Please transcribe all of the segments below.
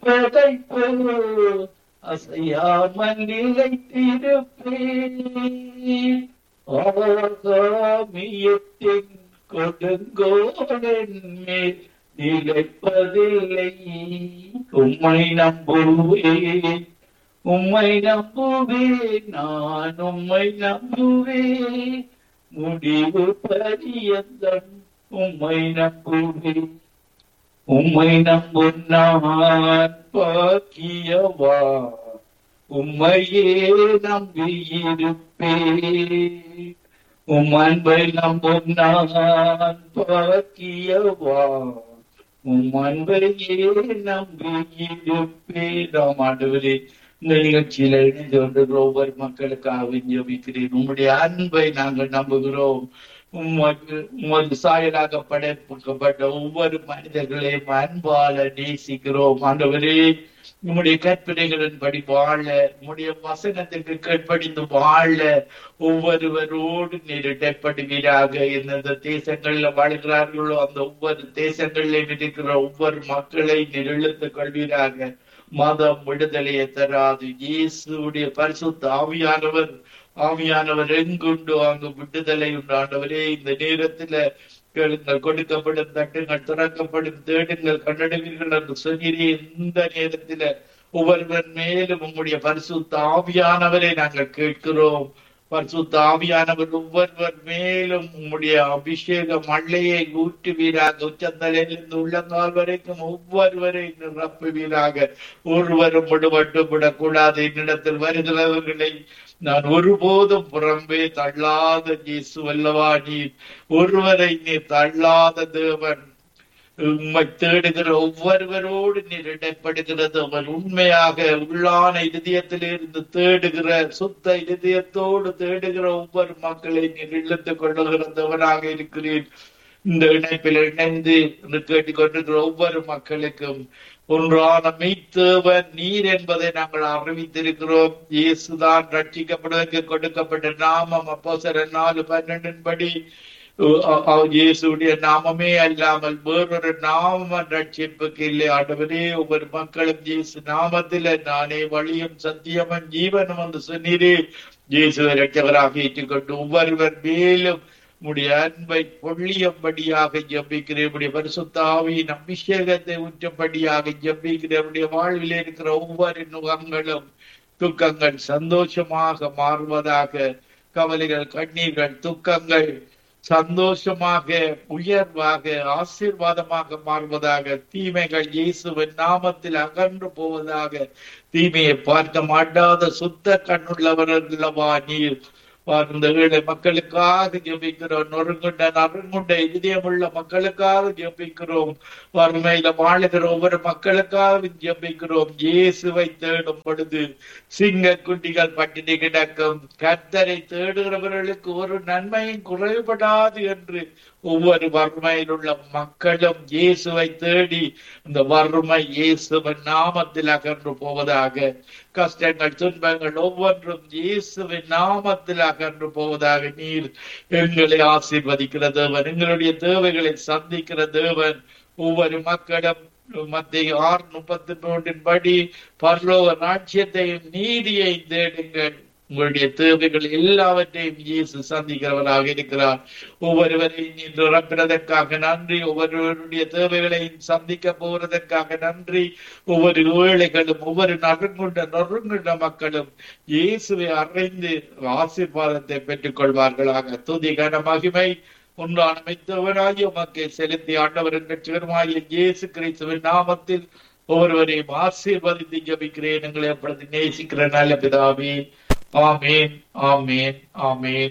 படைப்பு அசையாமல் நிலைத்திருப்பேன் ஆகாமியத்தின் கொடுங்கோடன் மேல் நிலைப்பதில்லை உம்மை நம்புவேன் உம்மை நம்புவேன் நான் உம்மை நம்புவேன் முடிவு பரியந்தம் உம்மை நம்புவேன் உம்மை நம்பும் நான் பாக்கியவா உம்மையே நம்பியிருப்பேன் உம் அன்பை நம்பும் நான் பாக்கியவா உம் அன்பையே நம்பியிருப்பேன் நாம் ஆண்டவரே இந்த நிகழ்ச்சியில இணைந்து கொண்டிருக்கிற ஒவ்வொரு மக்களுக்காக ஜபிக்கிறேன் உம்முடைய அன்பை நாங்கள் நம்புகிறோம் உமக்கு உமது சாயலாக படைக்கப்பட்ட ஒவ்வொரு மனிதர்களையும் அன்பால நேசிக்கிறோம் ஆண்டவரே உம்முடைய கற்பனைகளின்படி வாழ உம்முடைய வசனத்துக்கு கீழ்ப்படிந்து வாழ ஒவ்வொருவரோடு நீர் இடைப்படுவீராக எந்தெந்த தேசங்கள்ல வாழ்கிறார்களோ அந்த ஒவ்வொரு தேசங்களிலும் இருக்கிற ஒவ்வொரு மக்களை நீர் இழுத்துக் கொள்வீராக மதம் விடுதலையை தராது இயேசுடைய பரிசுத்த ஆவியானவர் ஆவியானவர் எங்குண்டு அங்கு விடுதலை உண்டு ஆண்டவரே இந்த நேரத்துல கேளுங்கள் கொடுக்கப்படும் தட்டுங்கள் திறக்கப்படும் தேடுங்கள் கண்டடைவீர்கள் என்று சொன்னீரே இந்த நேரத்துல ஒவ்வொருவர் மேலும் உங்களுடைய பரிசுத்த ஆவியானவரை நாங்கள் கேட்கிறோம் பரிசுத்த ஆவியானவர் ஒவ்வொருவர் மேலும் உம்முடைய அபிஷேக மழையை ஊற்றுவீராக உச்சந்தலையிலிருந்து உள்ளங்கால் வரைக்கும் ஒவ்வொருவரை நிரப்புவீராக ஒருவரும் விடுபட்டு விடக்கூடாது என்னிடத்தில் வருகிறவர்களை நான் ஒருபோதும் புறம்பே தள்ளாத இயேசு அல்லவா நீ ஒருவரை நீ தள்ளாத தேவன் உம்மை தேடுகிற ஒவ்வொருவரோடு நீர் இடைப்படுகிறது அவர் உண்மையாக உள்ளான இதயத்திலிருந்து தேடுகிற சுத்த இதயத்தோடு தேடுகிற ஒவ்வொரு மக்களை நீர் இழுத்துக் கொள்ளுகிறவராக இருக்கிறீர் இந்த இணைப்பில் இணைந்து கேட்டுக்கொண்டிருக்கிற ஒவ்வொரு மக்களுக்கும் ஒன்றான மெய்த்தேவன் நீர் என்பதை நாங்கள் அறிவித்திருக்கிறோம் இயேசுதான் ரட்சிக்கப்படுவதற்கு கொடுக்கப்பட்ட நாமம் அப்போ சில நாலு பன்னெண்டின் படி இயேசுடைய நாமமே அல்லாமல் வேறொரு நாம ரட்சிப்புக்கு இல்லை ஆண்டவரே ஒவ்வொரு மக்களும் இயேசு நாமத்தில நானே வழியும் சத்தியமும் ஜீவனும் என்று சொன்னீரே இயேசுவை ரட்சகராக ஏற்றுக்கொண்டு ஒவ்வொருவர் மேலும் உடைய அன்பை பொழியும்படியாக ஜபிக்கிறேன் உடைய பரிசுத்தாவியின் அபிஷேகத்தை ஊற்றும்படியாக ஜபிக்கிறேன் உடைய வாழ்வில் இருக்கிற ஒவ்வொரு நுகங்களும் துக்கங்கள் சந்தோஷமாக மாறுவதாக கவலைகள் கண்ணீர்கள் துக்கங்கள் சந்தோஷமாக உயர்வாக ஆசீர்வாதமாக மாறுவதாக தீமைகள் இயேசுவின் நாமத்தில் அகன்று போவதாக தீமையை பார்க்க மாட்டாத சுத்த கண்ணுள்ளவர்களவா நீர் இந்த ஏழை மக்களுக்காக ஜபிக்கிறோம் நொறுங்குண்ட நறுங்குண்ட இதயமுள்ள மக்களுக்காக ஜபிக்கிறோம் வறுமையில வாழுகிற ஒவ்வொரு மக்களுக்காக ஜபிக்கிறோம் இயேசுவை தேடும் பொழுது சிங்க குட்டிகள் பட்டினி கிடக்கும் கத்தரை தேடுகிறவர்களுக்கு ஒரு நன்மையும் குறைபடாது என்று ஒவ்வொரு வறுமையில் உள்ள மக்களும் இயேசுவை தேடி இந்த வறுமை இயேசுவின் நாமத்தில் அகன்று போவதாக கஷ்டங்கள் துன்பங்கள் ஒவ்வொன்றும் இயேசுவின் நாமத்தில் அகன்று போவதாக நீர் எங்களை ஆசீர்வதிக்கிற தேவன் எங்களுடைய தேவைகளை சந்திக்கிற தேவன் ஒவ்வொரு மக்களும் மத்திய ஆறு முப்பத்தி மூன்றின் படி பரலோக ராட்சியத்தையும் நீதியை தேடுங்கள் உங்களுடைய தேவைகள் எல்லாவற்றையும் இயேசு சந்திக்கிறவராக இருக்கிறார் ஒவ்வொருவரையும் நீ நிரப்பினதற்காக நன்றி ஒவ்வொருவருடைய தேவைகளையும் சந்திக்க போவதற்காக நன்றி ஒவ்வொரு ஏழைகளும் ஒவ்வொரு நறுங்குண்ட நொறுங்குண்ட மக்களும் இயேசுவை அறைந்து ஆசீர்வாதத்தை பெற்றுக் கொள்வார்களாக துதி கன மகிமை உண்டான மெத்தவனாகிய உமக்கு செலுத்தி ஆண்டவர் கட்சிகரமாகிய இயேசு கிறிஸ்துவின் நாமத்தில் ஒவ்வொருவரையும் ஆசீர்வதித்து ஜபிக்கிறேன் எங்களை அப்பொழுது நேசிக்கிற நல்ல பிதாவே ஆமேன் ஆமேன் ஆமேன்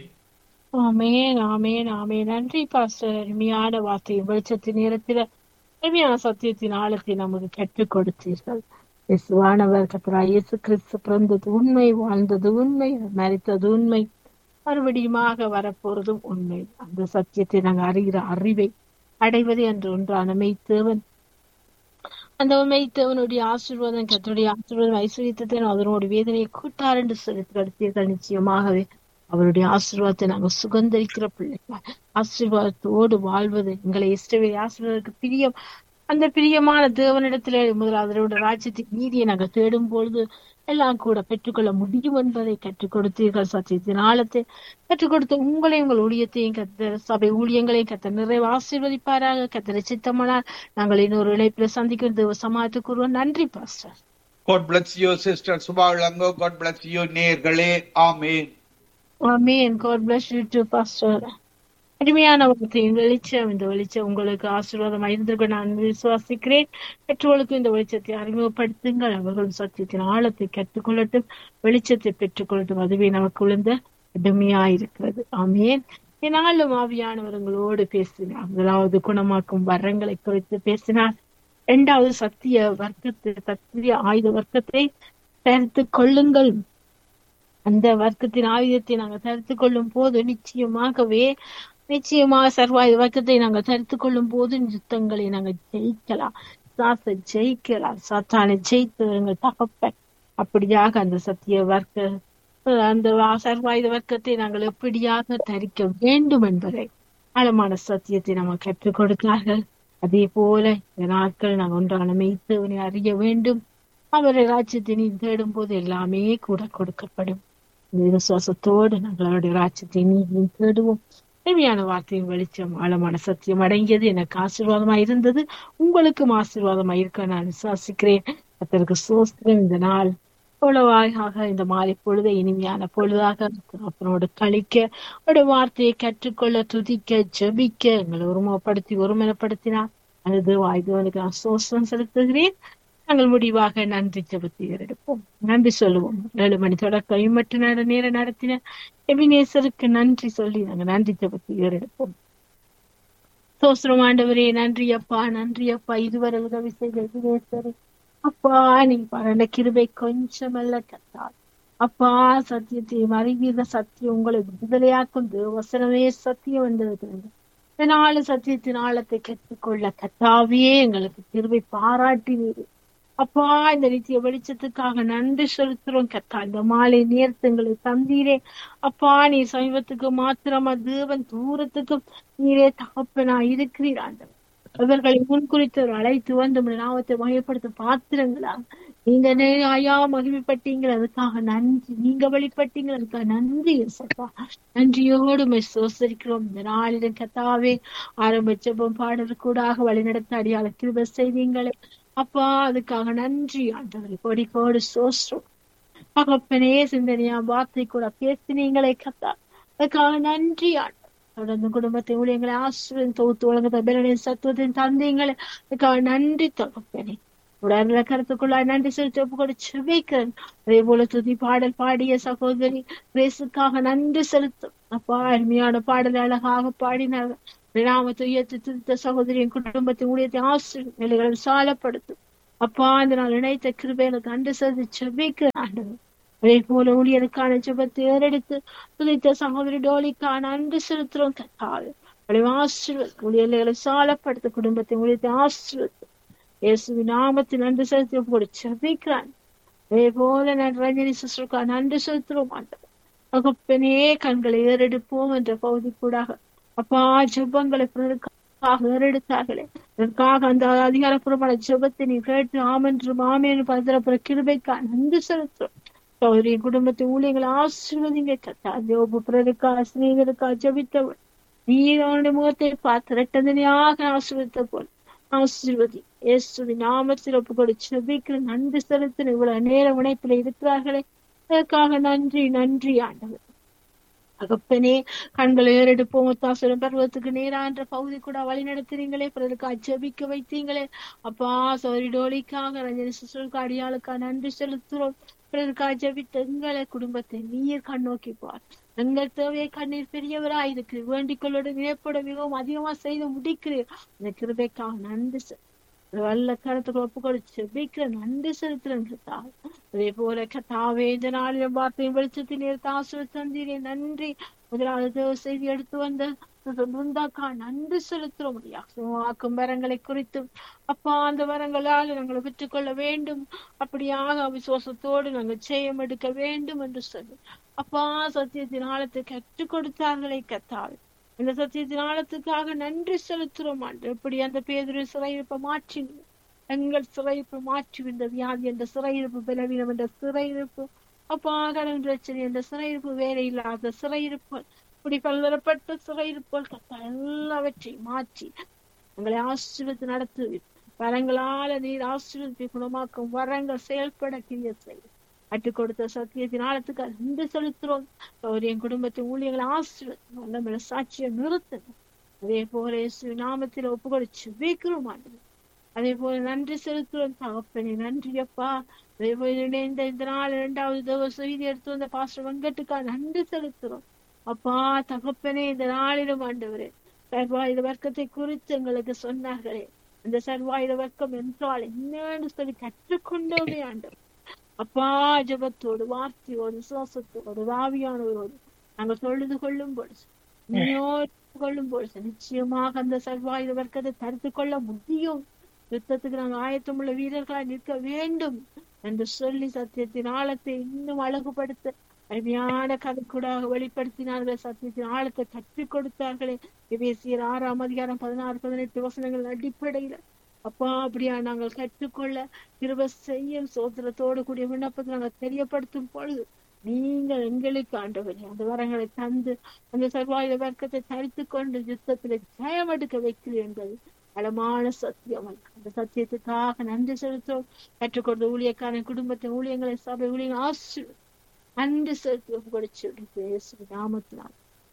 ஆமேன் ஆமேன் ஆமேன் நன்றி பாஸ்டர் அருமையான வார்த்தை வெளிச்சத்தின் நேரத்துல அருமையான சத்தியத்தின் ஆழத்தை நமக்கு கற்றுக் கொடுத்தீர்கள் இயேசுவானவர் கத்தரா இயேசு கிறிஸ்து பிறந்தது உண்மை வாழ்ந்தது உண்மை மறித்தது உண்மை மறுபடியுமாக வரப்போறதும் உண்மை அந்த சத்தியத்தை நாங்கள் அறிகிற அறிவை அடைவது என்று ஒன்றான மெய்த்தேவன் அந்த மெய்த்தவனுடைய ஆசீர்வாதம் கத்தருடைய ஆசீர்வாதம் ஐஸ்வர்யத்தை அதனோட வேதனையை கூட்டார் என்று சொல்லி கடத்தீர்கள் நிச்சயமாகவே அவருடைய ஆசீர்வாதத்தை நாங்கள் சுகந்தரிக்கிற பிள்ளைகள் ஆசீர்வாதத்தோடு வாழ்வது எங்களை இஷ்டவே ஆசீர்வாதத்துக்கு பிரியம் அந்த பிரியமான தேவனிடத்திலே முதலாவது ராஜ்யத்தின் நீதியை நாங்கள் தேடும் பொழுது எல்லாம் கூட பெற்றுக்கொள்ள முடியும் என்பதை கற்றுக் கொடுத்தீர்கள் சத்தியத்தின் ஆழத்தை கற்றுக் கொடுத்த உங்களையும் உங்கள் ஊழியத்தையும் கத்த சபை ஊழியங்களையும் கத்த நிறைவு ஆசீர்வதிப்பாராக கத்தரை சித்தமானால் நாங்கள் இன்னொரு இழைப்பில் சந்திக்கும் தேவ சமாளத்துக்கு ஒருவன் நன்றி pastor God bless you, Sister Subhalango. God bless you, நேர்களே ஆமேன் Amen. God bless you too, Pastor. அருமையான வார்த்தையின் வெளிச்சம் இந்த வெளிச்சம் உங்களுக்கு ஆசீர்வாதம் இருந்திருக்க நான் விசுவாசிக்கிறேன் பெற்றோர்களுக்கு இந்த வெளிச்சத்தை அறிமுகப்படுத்துங்கள் அவர்களும் சத்தியத்தின் ஆழத்தை கற்றுக்கொள்ளட்டும் வெளிச்சத்தை பெற்றுக்கொள்ளட்டும் அதுவே நமக்கு உளுந்த இடுமையாயிருக்கிறது ஆமேன் என்னாலும் ஆவியானவர்களோடு பேசினார் முதலாவது குணமாக்கும் வரங்களை குறித்து பேசினார் இரண்டாவது சத்திய வர்க்கத்தை சத்திய ஆயுத வர்க்கத்தை தரித்து கொள்ளுங்கள் அந்த வர்க்கத்தின் ஆயுதத்தை நாங்கள் தரித்து கொள்ளும் போது நிச்சயமாகவே நிச்சயமாக சர்வாயுத வர்க்கத்தை நாங்கள் தரித்து கொள்ளும் போது யுத்தங்களை நாங்கள் ஜெயிக்கலாம் சாசை ஜெயிக்கலாம் சாத்தானை ஜெயித்து எங்கள் தகப்பன் அப்படியாக அந்த சத்திய வர்க்க அந்த சர்வாயுத வர்க்கத்தை நாங்கள் எப்படியாக தரிக்க வேண்டும் என்பதை ஆழமான சத்தியத்தை நம்ம கற்றுக் கொடுத்தார்கள் அதே போல இந்த நாட்கள் நாங்கள் ஒன்றான மெய்த்தவனை அறிய வேண்டும் அவரை ராஜ்யத்தினை தேடும் போது எல்லாமே கூட கொடுக்கப்படும் இந்த விசுவாசத்தோடு நாங்களுடைய ராஜ்யத்தை நீதியும் தேடுவோம் தேவையான வார்த்தையின் வெளிச்சம் ஆழமான சத்தியம் அடங்கியது எனக்கு ஆசீர்வாதமா இருந்தது உங்களுக்கும் ஆசீர்வாதமா இருக்க நான் விசுவாசிக்கிறேன் கத்தருக்கு சோஸ்திரம் இந்த நாள் அவ்வளவாக இந்த மாலை பொழுதை இனிமையான பொழுதாக அப்பனோடு கழிக்க அவருடைய வார்த்தையை கற்றுக்கொள்ள துதிக்க ஜபிக்க எங்களை ஒருமுகப்படுத்தி ஒருமனப்படுத்தினார் அது வாய்தவனுக்கு நான் சோஸ்திரம் செலுத்துகிறேன் நாங்கள் முடிவாக நன்றி ஜபத்தை எடுப்போம் நன்றி சொல்லுவோம் ஏழு மணி தொடக்கம் மட்டும் நட நேரம் நடத்தின எபினேசருக்கு நன்றி சொல்லி நாங்கள் நன்றி ஜபத்தை எடுப்போம் சோஸ்திரம் ஆண்டவரே நன்றி அப்பா நன்றி அப்பா இதுவரை உதவி செய்த எபினேசரே அப்பா நீ பரண்ட கிருபை கொஞ்சமல்ல கத்தார் அப்பா சத்தியத்தை அறிவீத சத்தியம் உங்களை விடுதலையாக்கும் வசனமே சத்தியம் வந்தது இதனால சத்தியத்தின் ஆழத்தை கற்றுக்கொள்ள கத்தாவே எங்களுக்கு கிருபை பாராட்டினீர் அப்பா இந்த நித்திய வெளிச்சத்துக்காக நன்றி செலுத்துறோம் கத்தா இந்த மாலை நேரத்துங்களை தந்தீரே அப்பா நீ சமீபத்துக்கு மாத்திரமா தேவன் தூரத்துக்கும் நீரே தகப்பனா இருக்கிறீர் ஆண்டவர் அவர்களை முன்குறித்து அழைத்து வந்து நாமத்தை மகிமைப்படுத்த பாத்திரங்களா நீங்க ஐயா மகிமைப்பட்டீங்க அதுக்காக நன்றி நீங்க வழிபட்டீங்க அதுக்காக நன்றி சப்பா நன்றியோடு சோசரிக்கிறோம் இந்த நாளிடம் கத்தாவே ஆரம்பிச்சப்பம் பாடல் கூடாக வழிநடத்த அடியாள கிருப செய்தீங்களே அப்பா அதுக்காக நன்றி ஆண்டவரை கோடி கோடி சோஸ்ரம் பகப்பனே சிந்தனையா வார்த்தை கூட பேசினீங்களே கத்தா அதுக்காக நன்றி ஆண்டவர் தொடர்ந்து குடும்பத்தை ஊழியங்களை ஆசிரியர் தொகுத்து உலகத்தை பலனின் சத்துவத்தின் தந்தீங்களே அதுக்காக நன்றி தகப்பனே உடனே கருத்துக்குள்ள நன்றி செலுத்தி ஒப்பு கூட செபிக்கிறேன் அதே போல துதி பாடல் பாடிய சகோதரி கிரேசுக்காக நன்றி செலுத்தும் அப்பா அருமையான பாடல் அழகாக பாடினார்கள் நாமத்தை உயர்த்தி துதித்த சகோதரியின் குடும்பத்தின் ஊழியத்தை ஆசிரியர் நிலைகளை விசாலப்படுத்தும் அப்பா இந்த நாள் இணைத்த கிருபையில கண்டு செலுத்தி செபிக்கிற ஆண்டவர் அதே போல ஊழியருக்கான ஜபத்தை ஏறெடுத்து துதித்த சகோதரி டோலிக்கான அன்பு செலுத்துறோம் கத்தாது ஆசீர்வத் ஊழியர்களை சாலப்படுத்த குடும்பத்தின் ஊழியத்தை ஆசீர்வத்து இயேசு நாமத்தில் நன்றி செலுத்தி கூட செபிக்கிறான் அதே போல நான் ரஞ்சனி சிஸ்டருக்கா நன்றி செலுத்துறோம் ஆண்டவர் தகப்பனே கண்களை ஏறெடுப்போம் என்ற பகுதி கூடாக அப்பா ஜெபங்களை பிறருக்காக ஏறெடுத்தார்களே அதற்காக அந்த அதிகாரப்பூர்வமான ஜெபத்தை நீ கேட்டு ஆமென்று மாமேனு பதரப்புற கிருபைக்கா நன்றி செலுத்துறோம் சௌரிய குடும்பத்தை ஊழியங்களை ஆசீர்வதிங்க கத்தா ஜோபு பிறருக்கா சிநேகருக்கா ஜபித்தவள் நீ அவனுடைய முகத்தை பார்த்து ரெட்டதனையாக ஆசீர்வதித்த போல் ஆசீர்வதி இயேசுவி நாமத்தில் ஒப்பு கொடு செபிக்கிற நன்றி செலுத்தின இவ்வளவு நேர உணைப்பில் இருக்கிறார்களே அதற்காக நன்றி நன்றி ஆண்டவர் அகப்பனே கண்களை ஏறெடுப்போம் ஒத்தாசுரம் பருவத்துக்கு நேரா என்ற பகுதி கூட வழி நடத்துறீங்களே பிறருக்கு அச்சபிக்க வைத்தீங்களே அப்பா சோரி டோலிக்காக ரஞ்சனி சிசுக்கு அடியாளுக்கா நன்றி செலுத்துறோம் பிறருக்கு அஜபித்த எங்களை குடும்பத்தை நீர் கண்ணோக்கி பார் எங்கள் தேவையை கண்ணீர் பெரியவராய் இருக்கு வேண்டிக் கொள்ளோட நினைப்போட மிகவும் அதிகமா செய்து முடிக்கிறீர் இந்த கிருபைக்காக நன்றி வல்ல கருத்துக்கு ஒப்பு கொடுத்து செபிக்கிற நன்றி செலுத்துறேன் கத்தால் அதே போல கத்தாவே இந்த நாளிலும் வார்த்தையும் வெளிச்சத்தில் நேரத்தை ஆசிரியர் தந்தீரே நன்றி முதலாவது செய்தி எடுத்து வந்த பிருந்தாக்கா நன்றி செலுத்துற முடியும் ஆக்கும் வரங்களை குறித்தும் அப்பா அந்த வரங்களால் நாங்கள் பெற்றுக்கொள்ள வேண்டும் அப்படியாக விசுவாசத்தோடு நாங்கள் ஜெயம் எடுக்க வேண்டும் என்று சொல்லி அப்பா சத்தியத்தின் ஆழத்தை கற்றுக் கொடுத்தார்களே கத்தால் இந்த சத்தியத்தின் ஆழத்துக்காக நன்றி செலுத்துறோம் ஆண்டு எப்படி அந்த பேதுரு சிறையிருப்பை மாற்றி எங்கள் சிறையிருப்பு மாற்றி இந்த வியாதி என்ற சிறையிருப்பு பலவீனம் என்ற சிறையிருப்பு அப்பா கடன் பிரச்சனை என்ற சிறையிருப்பு வேலை இல்லாத சிறையிருப்பு இப்படி பல்வேறுபட்ட சிறையிருப்புகள் கத்த எல்லாவற்றையும் மாற்றி எங்களை ஆசீர்வத்து நடத்து வரங்களால நீர் ஆசீர்வதிப்பை குணமாக்கும் வரங்கள் செயல்பட கிரிய செய்யும் கற்றுக் கொடுத்த சத்தியத்தின் ஆழத்துக்கு அன்பு செலுத்துறோம் அவர் என் குடும்பத்தின் ஊழியர்களை ஆசீர்வதி நல்ல சாட்சியை நிறுத்தணும் அதே போல இயேசு நாமத்தில் ஒப்பு கொடுத்து வைக்கிறோம் ஆண்டு அதே போல நன்றி செலுத்துறோம் தகப்பனே நன்றி அப்பா அதே போல இணைந்த இந்த நாள் இரண்டாவது தவ செய்தி எடுத்து வந்த பாஸ்டர் வெங்கட்டுக்கா நன்றி செலுத்துறோம் அப்பா தகப்பனே இந்த நாளிலும் ஆண்டவரே சர்வாயுத வர்க்கத்தை குறித்து எங்களுக்கு சொன்னார்களே அந்த சர்வாயுத வர்க்கம் என்றால் என்னன்னு சொல்லி கற்றுக்கொண்டோமே ஆண்டவர் அப்பா ஜபத்தோடு வார்த்தையோடு விசுவாசத்தோடு ஆவியானவரோடு நாங்கள் தொழுது கொள்ளும் பொழுது நீயோடு கொள்ளும் பொழுது நிச்சயமாக அந்த சர்வாயுத வர்க்கத்தை தடுத்து கொள்ள முடியும் யுத்தத்துக்கு நாங்கள் ஆயத்தமுள்ள வீரர்களாய் நிற்க வேண்டும் என்று சொல்லி சத்தியத்தின் ஆழத்தை இன்னும் அழகுபடுத்த அருமையான கதைக்கூடாக வெளிப்படுத்தினார்கள் சத்தியத்தின் ஆழத்தை கற்றுக் கொடுத்தார்களே எபேசியர் ஆறாம் அதிகாரம் பதினாறு பதினெட்டு வசனங்கள் அடிப்படையில அப்பா அப்படியா நாங்கள் கற்றுக்கொள்ள திரும்ப செய்யும் சோத்திரத்தோடு கூடிய விண்ணப்பத்தை நாங்கள் தெரியப்படுத்தும் பொழுது நீங்கள் எங்களுக்கு ஆண்டவரே அந்த வரங்களை தந்து அந்த சர்வாயுத வர்க்கத்தை தரித்து கொண்டு யுத்தத்தில் ஜெயம் எடுக்க வைக்கிறேன் என்பது பலமான சத்தியம் அந்த சத்தியத்துக்காக நன்றி செலுத்தோம் கற்றுக்கொண்ட ஊழியக்காரன் குடும்பத்தின் ஊழியங்களை சபை ஊழியங்கள் ஆசு நன்றி செலுத்தி கொடுத்து பேசு நாமத்தினால்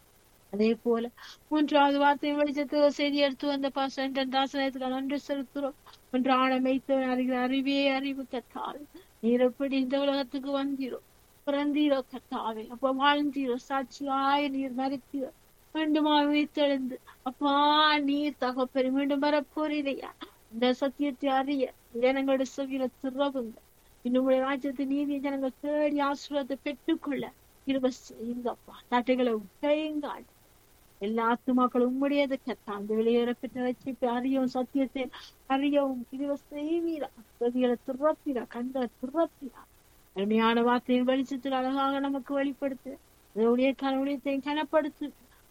அதே போல மூன்றாவது வார்த்தை வெளிச்சத்து செய்தி எடுத்து வந்த பாசன் தாசனத்துக்கு நன்றி செலுத்துறோம் ஒன்று ஆழமைத்தவன் அறிகிற அறிவே அறிவு கத்தாவே நீர் எப்படி இந்த உலகத்துக்கு வந்தீரோ பிறந்தீரோ கத்தாவே அப்ப வாழ்ந்தீரோ சாட்சியாய் நீர் மறைத்தீரோ மீண்டுமா உயிர்த்தெழுந்து அப்பா நீர் தகப்பெரு மீண்டும் வரப்போறீரையா இந்த சத்தியத்தை அறிய ஜனங்களோட செவியில திறவுங்க இன்னும் ராஜ்யத்து நீதி ஜனங்கள் தேடி ஆசீர்வாதத்தை பெற்றுக்கொள்ள இருப செய்யுங்கப்பா தட்டைகளை உடையுங்க எல்லா ஆத்துமாக்களும் உம்முடையது கத்தா அந்த வெளியேறப்பட்ட ரட்சிப்பை அறியவும் சத்தியத்தை அறியவும் இருவ செய்வீரா செவிகளை திறப்பீரா கண்களை திறப்பீரா அருமையான வார்த்தையின் வெளிச்சத்தில் அழகாக நமக்கு வெளிப்படுத்து ஊழியக்கான ஊழியத்தையும் கனப்படுத்து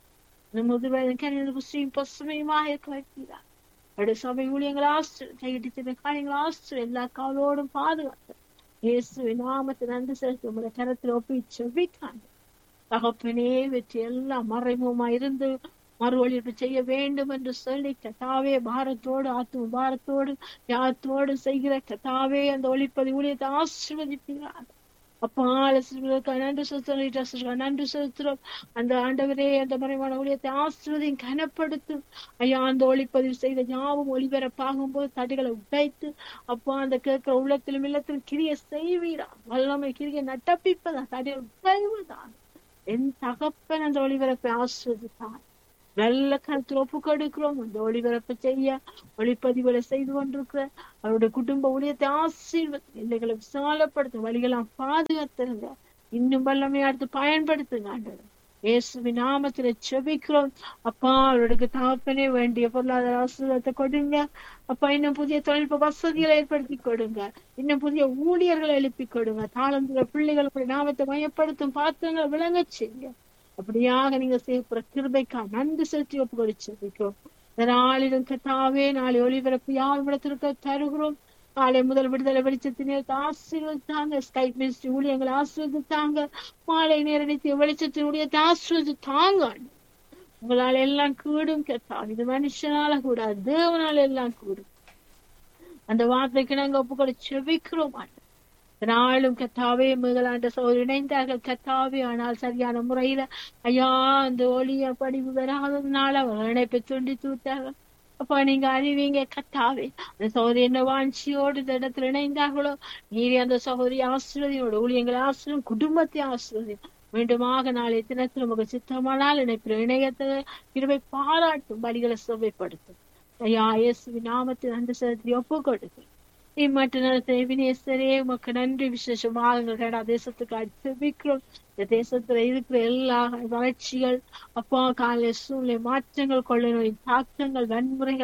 முதுவயது கணித புஸ்தியும் பசுமையுமாக இருக்க வைப்பீரா அவருடைய சபை ஊழியங்கள் ஆஸ்திர கையிட்டு காரியங்கள் ஆஸ்திர எல்லா காலோடும் பாதுகாத்து இயேசுவின் நாமத்தை நன்றி செலுத்தி உங்களை கரத்தில் ஒப்பி செவிக்காண்டு தகப்பனே வெற்றி எல்லாம் மறைமுகமா இருந்து மறு ஒழிப்பு செய்ய வேண்டும் என்று சொல்லி கதாவே பாரத்தோடு ஆத்ம பாரத்தோடு யாத்தோடு செய்கிற கதாவே அந்த ஒளிப்பதி ஊழியத்தை ஆசீர்வதிப்பீர்கள் அப்பா நன்றி செலுத்துறோம் நன்றி செலுத்துறோம் அந்த ஆண்டவரே அந்த மறைவான ஊழியத்தை ஆசிர்வதையும் கனப்படுத்தும் ஐயா அந்த ஒளிப்பதிவு செய்த ஞாபகம் ஒளிபரப்பாகும் போது தடைகளை உடைத்து அப்பா அந்த கேட்கிற உள்ளத்திலும் இல்லத்திலும் கிரிய செய்வீரா வல்லமை கிரிய நட்டப்பிப்பதா தடையை உடைவதான் என் தகப்பன் அந்த ஒளிபரப்பை ஆசிர்வதித்தான் நல்ல கருத்தில் ஒப்பு கொடுக்கிறோம் அந்த ஒளிபரப்பை செய்ய ஒளிப்பதிவுகளை செய்து கொண்டிருக்கிற அவருடைய குடும்ப ஊழியத்தை ஆசீர்வதி எல்லைகளை விசாலப்படுத்தும் வழிகளாம் பாதுகாத்துருங்க இன்னும் வல்லமையா எடுத்து பயன்படுத்துங்க ஆண்டவர் இயேசுவின் நாமத்துல செபிக்கிறோம் அப்பா அவர்களுக்கு தகப்பனே வேண்டிய பொருளாதார ஆசீர்வாதத்தை கொடுங்க அப்பா இன்னும் புதிய தொழில்நுட்ப வசதிகளை ஏற்படுத்தி கொடுங்க இன்னும் புதிய ஊழியர்களை எழுப்பி கொடுங்க தாளந்துள்ள பிள்ளைகளுடைய நாமத்தை மையப்படுத்தும் பாத்திரங்களை விளங்க செய்யுங்க அப்படியாக நீங்க செய்யப்படுற கிருபைக்கா நன்றி செலுத்தி ஒப்பு கொடுச்சிருக்கிறோம் நாளிலும் கத்தாவே நாளை ஒளிபரப்பு யாவிடத்திற்கு தருகிறோம் காலை முதல் விடுதலை வெளிச்சத்தினை ஆசீர்வதித்தாங்க ஸ்கைப் மினிஸ்ட்ரி ஊழியங்களை ஆசீர்வதித்தாங்க மாலை நேரடித்த வெளிச்சத்தின் ஊழியத்தை ஆசீர்வதித்தாங்க உங்களால எல்லாம் கூடும் கேட்டா இது மனுஷனால கூடாது தேவனால எல்லாம் கூடும் அந்த வார்த்தைக்கு நாங்க ஒப்பு கூட செபிக்கிறோம் நாளும் கத்தாவே முதலாண்ட சோதரி இணைந்தார்கள் கத்தாவே ஆனால் சரியான முறையில ஐயா அந்த ஒளிய படிவு வராததுனால அவர் இணைப்பை துண்டி தூத்தார்கள் அப்பா நீங்க அறிவீங்க கத்தாவே அந்த சகோதரி என்ன வாஞ்சியோடு இந்த இடத்துல இணைந்தார்களோ நீரே அந்த சகோதரி ஆசிரியரோட ஊழியங்களை ஆசிரியம் குடும்பத்தை ஆசிரியம் மீண்டுமாக நாளை தினத்தில் உங்க சித்தமானால் இணைப்பில் இணையத்தை இருவை பாராட்டும் வழிகளை சுவைப்படுத்தும் ஐயா இயேசுவி நாமத்தில் நன்றி செலுத்தி ஒப்பு கொடுக்கு இம்மட்டு நடத்த வினேஸ்வரே உமக்கு நன்றி விசேஷமாக எங்கள் கனடா தேசத்துக்கு அடிப்பிக்கிறோம் இந்த தேசத்துல இருக்கிற எல்லா வளர்ச்சிகள் அப்பா கால சூழ்நிலை மாற்றங்கள் கொள்ள நோய் தாக்கங்கள் வன்முறைகள்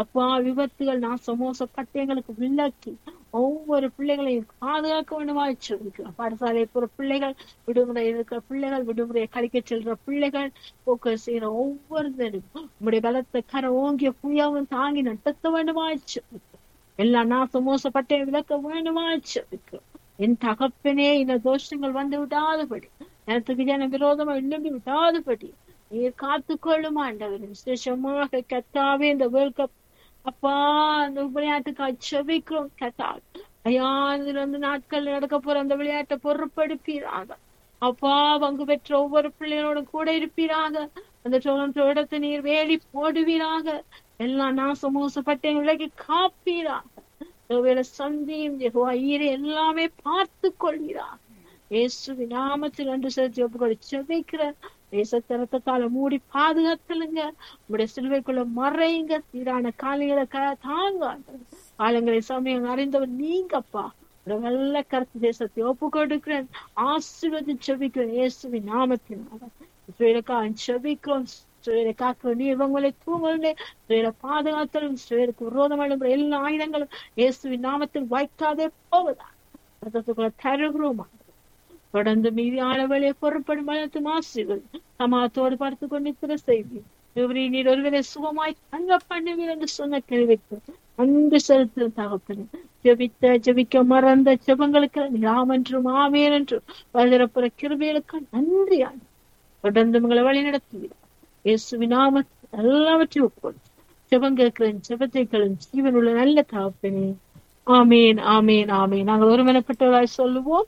அப்பா விபத்துகள் நான் சமோச பட்டயங்களுக்கு விலக்கி ஒவ்வொரு பிள்ளைகளையும் பாதுகாக்க வேண்டுமா சொல்லிக்கிறோம் பாடசாலை போற பிள்ளைகள் விடுமுறை இருக்கிற பிள்ளைகள் விடுமுறையை கழிக்க செல்ற பிள்ளைகள் போக்க செய்யற ஒவ்வொருத்தரும் உங்களுடைய பலத்த கரை ஓங்கிய புயாவும் தாங்கி நடத்த வேண்டுமா சொல்லிக்கிறோம் எல்லா நாச மோசப்பட்டை விளக்க வேண்டுமா சொல்லிக்கிறோம் என் தகப்பனே இந்த தோஷங்கள் வந்து விடாதபடி எனக்கு ஜன விரோதமா எழும்பி விடாதபடி நீர் காத்துக்கொள்ளும் ஆண்டவர் விசேஷமாக கத்தாவே இந்த வேர்ல்ட் கப் அப்பா அந்த விளையாட்டுக்கு செவிக்கிறோம் கத்தா ஐயா இதுல வந்து நாட்கள் நடக்க போற அந்த விளையாட்டை பொறுப்படுப்பீராக அப்பா பங்கு பெற்ற ஒவ்வொரு பிள்ளைகளோட கூட இருப்பீராக அந்த டொரண்டோ இடத்தை நீர் வேலி போடுவீராக எல்லா நாச மோசப்பட்ட விலகி காப்பீராக ஒருவேளை சந்தியும் யெகோவா ஈரே எல்லாமே பார்த்து கொள்கிறார் இயேசு நாமத்தில் அன்று செலுத்தி ஒப்புக்கொடு செபிக்கிற தேசத்திறத்தால மூடி பாதுகாத்துலுங்க உங்களுடைய சிலுவைக்குள்ள மறைங்க சீரான காலைகளை க தாங்க காலங்களை சமயம் அறிந்தவர் நீங்கப்பா ஒரு நல்ல கருத்து தேசத்தை ஒப்பு கொடுக்கிறேன் ஆசீர்வதி செபிக்கிறேன் இயேசுவின் நாமத்தினால சுயக்கா செபிக்கிறோம் சுயரை காக்கிற நீ இவங்களை தூங்கலே சுயரை பாதுகாத்தலும் சுயருக்கு விரோதமான எல்லா ஆயுதங்களும் இயேசுவின் நாமத்தில் வைக்காதே போவதா ரத்தத்துக்குள்ள தருகிறோமா தொடர்ந்து மீதியான வழியை பொருட்படும் பலத்து மாசுகள் சமாத்தோடு பார்த்து கொண்டிருக்கிற செய்தி இவரை நீர் ஒருவரை சுகமாய் தங்க பண்ணுவீர் என்று சொன்ன கேள்விக்கு அன்பு செலுத்த தகப்பனே ஜபித்த ஜபிக்க மறந்த ஜபங்களுக்கு நாம் என்றும் ஆமேன் என்றும் வளரப்புற கிருபைகளுக்கு நன்றி ஆண்டு தொடர்ந்து உங்களை வழி நடத்துவீர் இயேசுவின் நாம எல்லாவற்றையும் ஒப்புக்கொண்டு ஜபம் கேட்கிறேன் ஜபத்தை களும் ஜீவன் உள்ள நல்ல தகப்பனே ஆமேன் ஆமேன் ஆமேன் நாங்கள் ஒருமனப்பட்டவராய் சொல்லுவோம்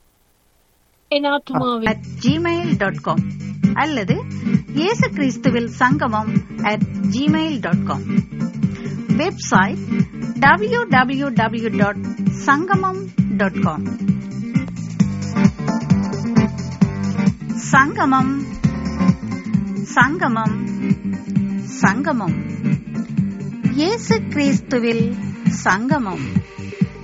என் ஆத்மாவே at gmail.com அல்லது இயேசு கிறிஸ்துவில் Sangamam at gmail.com website www.sangamam.com dot Sangamam dot com Sangamam Sangamam சங்கமம் இயேசு கிறிஸ்துவில் சங்கமம்